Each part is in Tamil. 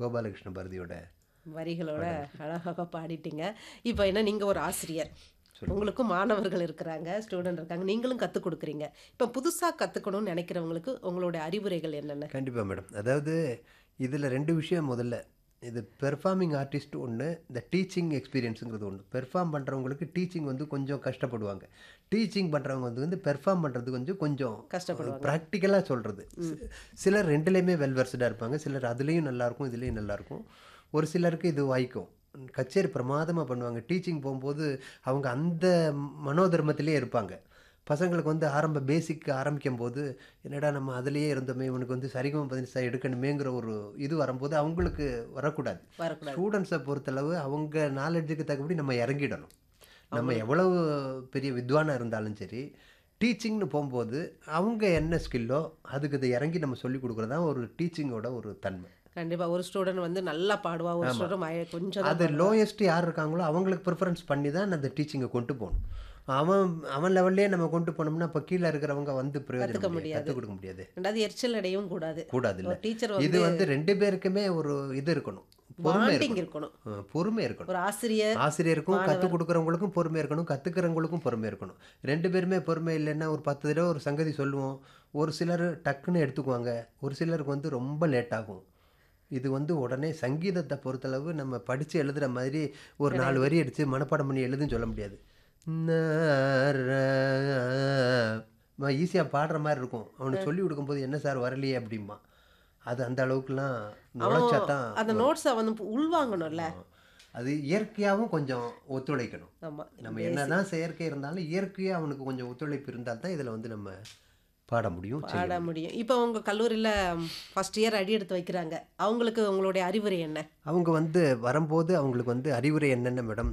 கோபாலகிருஷ்ண பாரதியோட வரிகளோட அழகாக பாடிட்டீங்க இப்போ என்ன நீங்கள் ஒரு ஆசிரியர் உங்களுக்கும் மாணவர்கள் இருக்கிறாங்க ஸ்டூடெண்ட் இருக்காங்க நீங்களும் கற்றுக் கொடுக்குறீங்க இப்போ புதுசாக கற்றுக்கணும்னு நினைக்கிறவங்களுக்கு உங்களுடைய அறிவுரைகள் என்னென்ன கண்டிப்பாக மேடம் அதாவது இதில் ரெண்டு விஷயம் முதல்ல இது பெர்ஃபார்மிங் ஆர்டிஸ்ட் ஒன்று இந்த டீச்சிங் எக்ஸ்பீரியன்ஸுங்கிறது ஒன்று பெர்ஃபார்ம் பண்ணுறவங்களுக்கு டீச்சிங் வந்து கொஞ்சம் கஷ்டப்படுவாங்க டீச்சிங் பண்ணுறவங்க வந்து வந்து பெர்ஃபார்ம் பண்ணுறது கொஞ்சம் கொஞ்சம் கஷ்டப்படுவாங்க. ப்ராக்டிக்கலாக சொல்கிறது சிலர் ரெண்டுலேயுமே வெல்வர்ஸ்டாக இருப்பாங்க சிலர் அதுலேயும் நல்லாயிருக்கும் இதுலேயும் நல்லாயிருக்கும் ஒரு சிலருக்கு இது வாய்க்கும் கச்சேரி பிரமாதமாக பண்ணுவாங்க டீச்சிங் போகும்போது அவங்க அந்த மனோதர்மத்திலே இருப்பாங்க பசங்களுக்கு வந்து ஆரம்ப பேசிக் ஆரம்பிக்கும் போது என்னடா நம்ம அதுலேயே இருந்தோமே இவனுக்கு வந்து சரிகம பதினிசா எடுக்கணுமேங்கிற ஒரு இது வரும்போது அவங்களுக்கு வரக்கூடாது வரக்கூடாது ஸ்டூடெண்ட்ஸை பொறுத்தளவு அவங்க நாலேஜுக்கு தக்கபடி நம்ம இறங்கிடணும் நம்ம எவ்வளவு பெரிய வித்வானாக இருந்தாலும் சரி டீச்சிங்னு போகும்போது அவங்க என்ன ஸ்கில்லோ அதுக்கு இதை இறங்கி நம்ம சொல்லி கொடுக்குறது தான் ஒரு டீச்சிங்கோட ஒரு தன்மை கண்டிப்பாக ஒரு ஸ்டூடெண்ட் வந்து நல்லா பாடுவா ஒரு ஸ்டூடெண்ட் கொஞ்சம் தான் அது லோயஸ்ட் யார் இருக்காங்களோ அவங்களுக்கு ப்ரிஃபரன்ஸ் பண்ணி தான் அந்த டீச்சிங்கை கொண்டு போகணும் அவன் அவன் லெவல்லே நம்ம கொண்டு போனோம்னா இப்போ கீழே இருக்கிறவங்க வந்து பிரயோஜனம் கற்றுக் கொடுக்க முடியாது ரெண்டாவது எரிச்சல் அடையவும் கூடாது கூடாது இல்லை ஒரு டீச்சர் இது வந்து ரெண்டு பேருக்குமே ஒரு இது இருக்கணும் பொறுமை பாண்டிங் இருக்கணும் இருக்கணும் ஆ, பொறுமை இருக்கணும் ஒரு ஆசிரியர் ஆசிரியருக்கும் கற்றுக் கொடுக்குறவங்களுக்கும் பொறுமை இருக்கணும் கற்றுக்கிறவங்களுக்கும் பொறுமை இருக்கணும் ரெண்டு பேருமே பொறுமை இல்லைன்னா ஒரு பத்து தடவை ஒரு சங்கதி சொல்லுவோம் ஒரு சிலர் டக்குன்னு எடுத்துக்குவாங்க ஒரு சிலருக்கு வந்து ரொம்ப லேட் ஆகும் இது வந்து உடனே சங்கீதத்தை பொறுத்தளவு நம்ம படித்து எழுதுகிற மாதிரி ஒரு நாலு வரி அடித்து மனப்பாடம் பண்ணி எழுதுன்னு சொல்ல முடியாது ஈஸியாக பாடுற மாதிரி இருக்கும் அவனுக்கு சொல்லி கொடுக்கும்போது என்ன சார் வரலையே அப்படிம்பா அது அந்த அளவுக்குலாம் நுழைச்சா தான் அந்த நோட்ஸை வந்து உள்வாங்கணும்ல அது இயற்கையாகவும் கொஞ்சம் ஒத்துழைக்கணும் ஆமா நம்ம என்னதான் செயற்கை இருந்தாலும் இயற்கையாக அவனுக்கு கொஞ்சம் ஒத்துழைப்பு இருந்தால் தான் இதில் வந்து நம்ம பாட முடியும் செய்ய பாட முடியும் இப்போ உங்க கல்லூரியில ஃபர்ஸ்ட் இயர் அடி எடுத்து வைக்கிறாங்க அவங்களுக்கு உங்களுடைய அறிவுரை என்ன அவங்க வந்து வரும்போது அவங்களுக்கு வந்து அறிவுரை என்னென்ன madam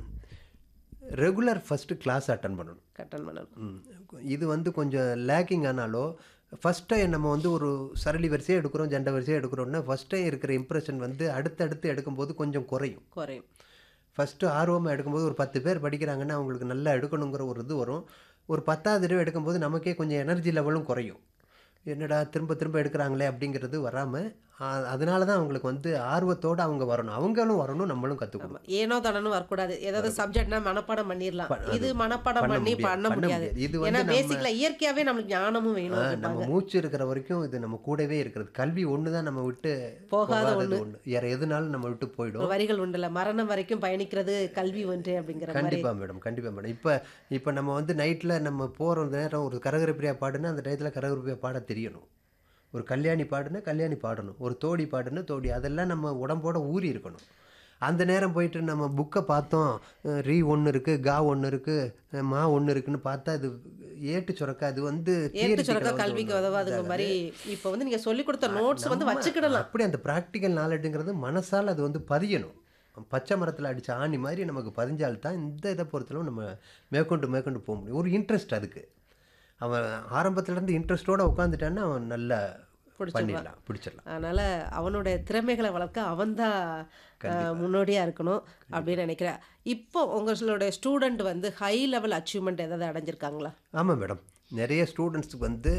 regular first class attend பண்ணணும் கட்டன் பண்ணணும் ம். இது வந்து கொஞ்சம் லேக்கிங் ஆனாலோ ஃபஸ்ட் டைம் நம்ம வந்து ஒரு சரளி வரிசையாக எடுக்கிறோம் ஜெண்டை வரிசையாக எடுக்கிறோம்னா ஃபஸ்ட் டைம் இருக்கிற இம்ப்ரெஷன் வந்து அடுத்தடுத்து எடுக்கும்போது கொஞ்சம் குறையும் குறையும் ஃபஸ்ட்டு ஆர்வமாக எடுக்கும்போது ஒரு பத்து பேர் படிக்கிறாங்கன்னா அவங்களுக்கு நல்லா எடுக்கணுங்கிற ஒரு இது வரும் ஒரு பத்தாவது தடவை எடுக்கும்போது நமக்கே கொஞ்சம் எனர்ஜி லெவலும் குறையும் என்னடா திரும்ப திரும்ப எடுக்கிறாங்களே அப்படிங்கிறது வராமல் அதனால தான் அவங்களுக்கு வந்து ஆர்வத்தோடு அவங்க வரணும் அவங்களும் வரணும் நம்மளும் கற்றுக்கணும் ஏனோ தானோன்னு வரக்கூடாது ஏதாவது சப்ஜெக்ட்னா மனப்பாடம் பண்ணிடலாம் இது மனப்பாடம் பண்ண பண்ணி முடியாது, பண்ண பண்ண முடியாது முடியாது. இது வந்து ஏன்னா நம்ம- பேசிக்கலா இயற்கையாவே நம்மளுக்கு ஞானமும் வேணும் ஆ, அப்படிம்பாங்க. நம்ம மூச்சு இருக்கிற வரைக்கும் இது நம்ம கூடவே இருக்கிறது கல்வி ஒன்று தான் நம்ம விட்டு போகாத போகாதது ஒன்று வேற எதுனாலும் நம்ம விட்டு போயிடும் ஒரு வரிகள் உண்டுல மரணம் வரைக்கும் பயணிக்கிறது கல்வி ஒன்றே அப்படிங்கிற மாதிரி கண்டிப்பாக மேடம் கண்டிப்பாக மேடம் இப்போ இப்போ நம்ம வந்து நைட்டில் நம்ம போகிற நேரம் ஒரு கரகரப்பிரியா பாடுனா அந்த டயத்தில் கரகரப்பிரியா பாட தெரியணும் ஒரு கல்யாணி பாடுனா கல்யாணி பாடணும் ஒரு தோடி பாடுனா தோடி அதெல்லாம் நம்ம உடம்போட ஊறி இருக்கணும் அந்த நேரம் போயிட்டு நம்ம புக்கை பார்த்தோம் அஹ் ரீ ஒன்று இருக்குது கா ஒன்று இருக்குது மா ஒன்று இருக்குன்னு பார்த்தா இது ஏட்டு சுரக்கா அது வந்து ஏட்டு theoretical சுரக்க வந்து கல்விக்கு ஒண்ணு உதவாதுங்க மாதிரி இப்போ வந்து நீங்க சொல்லி கொடுத்த நோட்ஸ் வந்து நம்ம வச்சுக்கிடலாம் அப்படி அந்த ப்ராக்டிக்கல் நாலேஜுங்கிறது மனசால் அது வந்து பதியணும் பச்சை மரத்தில் அடித்த ஆணி மாதிரி நமக்கு பதிஞ்சால் தான் இந்த இதை பொறுத்தளவு நம்ம மேற்கொண்டு மேற்கொண்டு போக முடியும் ஒரு இன்ட்ரெஸ்ட் அதுக்கு அவன் ஆரம்பத்துல இருந்து இன்ட்ரெஸ்டோட உட்காந்துட்டான்னா அவன் நல்லா பண்ணிடலாம் பிடிச்சிடலாம் அதனால அவனுடைய திறமைகளை வளர்க்க அவன்தான் அஹ், முன்னோடியா இருக்கணும் அப்படின்னு நினைக்கிறேன் இப்போ உங்களுடைய ஸ்டூடெண்ட் வந்து ஹை லெவல் அச்சீவ்மெண்ட் ஏதாவது அடைஞ்சிருக்காங்களா ஆமாம் மேடம் நிறைய ஸ்டூடெண்ட்ஸுக்கு வந்து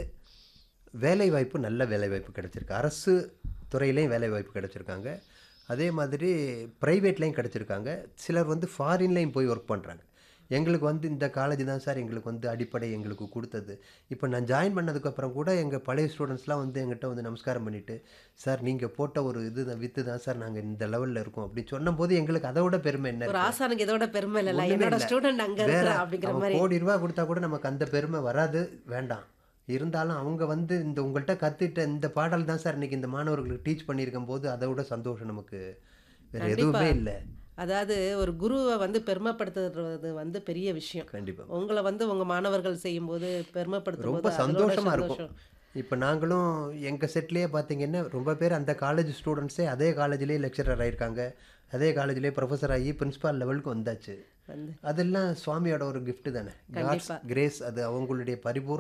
வேலை வாய்ப்பு நல்ல வேலை வாய்ப்பு கிடைச்சிருக்கு அரசு துறையிலையும் வேலை வாய்ப்பு கிடைச்சிருக்காங்க அதே மாதிரி ப்ரைவேட்லேயும் கிடைச்சிருக்காங்க சிலர் வந்து ஃபாரின்லேயும் போய் ஒர்க் பண்ணுறாங்க எங்களுக்கு வந்து இந்த காலேஜ் தான் சார் எங்களுக்கு வந்து அடிப்படை எங்களுக்கு கொடுத்தது இப்போ நான் ஜாயின் பண்ணதுக்கப்புறம் கூட எங்கள் பழைய ஸ்டூடெண்ட்ஸ்லாம் வந்து எங்கிட்ட வந்து நமஸ்காரம் பண்ணிவிட்டு சார் நீங்கள் போட்ட ஒரு இது தான் வித்து தான் சார் நாங்கள் இந்த லெவலில் இருக்கோம் அப்படின்னு சொன்னபோது எங்களுக்கு அதை விட பெருமை என்ன ஒரு ஆசானுக்கு இதோட பெருமை இல்லைல்ல ஒண்ணுமே என்னோட இல்ல. ஸ்டூடெண்ட் அங்க வேற இருக்கிறா அப்படிங்கிற அவன் மாதிரி கோடி ரூபா கொடுத்தா கூட நமக்கு அந்த பெருமை வராது வேண்டாம் இருந்தாலும் அவங்க வந்து இந்த உங்கள்கிட்ட கத்துட்ட இந்த பாடல் தான் சார் இன்னைக்கு இந்த மாணவர்களுக்கு டீச் பண்ணியிருக்கும் போது அதை விட சந்தோஷம் நமக்கு வேற எதுவுமே இல்லை அதாவது ஒரு குருவை வந்து பெருமைப்படுத்துறது வந்து பெரிய விஷயம் கண்டிப்பா உங்களை வந்து உங்க மாணவர்கள் செய்யும்போது பெருமைப்படுத்தும் ரொம்ப போது அதோட சந்தோஷமா இருக்கும் சந்தோஷம். இப்போ நாங்களும் எங்கள் செட்லேயே பார்த்தீங்கன்னா ரொம்ப பேர் அந்த காலேஜ் ஸ்டூடெண்ட்ஸே அதே காலேஜ்லேயே லெக்சரர் ஆயிருக்காங்க அதே காலேஜ்லேயே ப்ரொஃபஸர் ஆகி பிரின்சிபால் லெவலுக்கு வந்தாச்சு வந்து அதெல்லாம் சுவாமியோட ஒரு gift தானே காட்ஸ் கண்டிப்பா. கிரேஸ் அது அவங்களுடைய பரிபூர்ண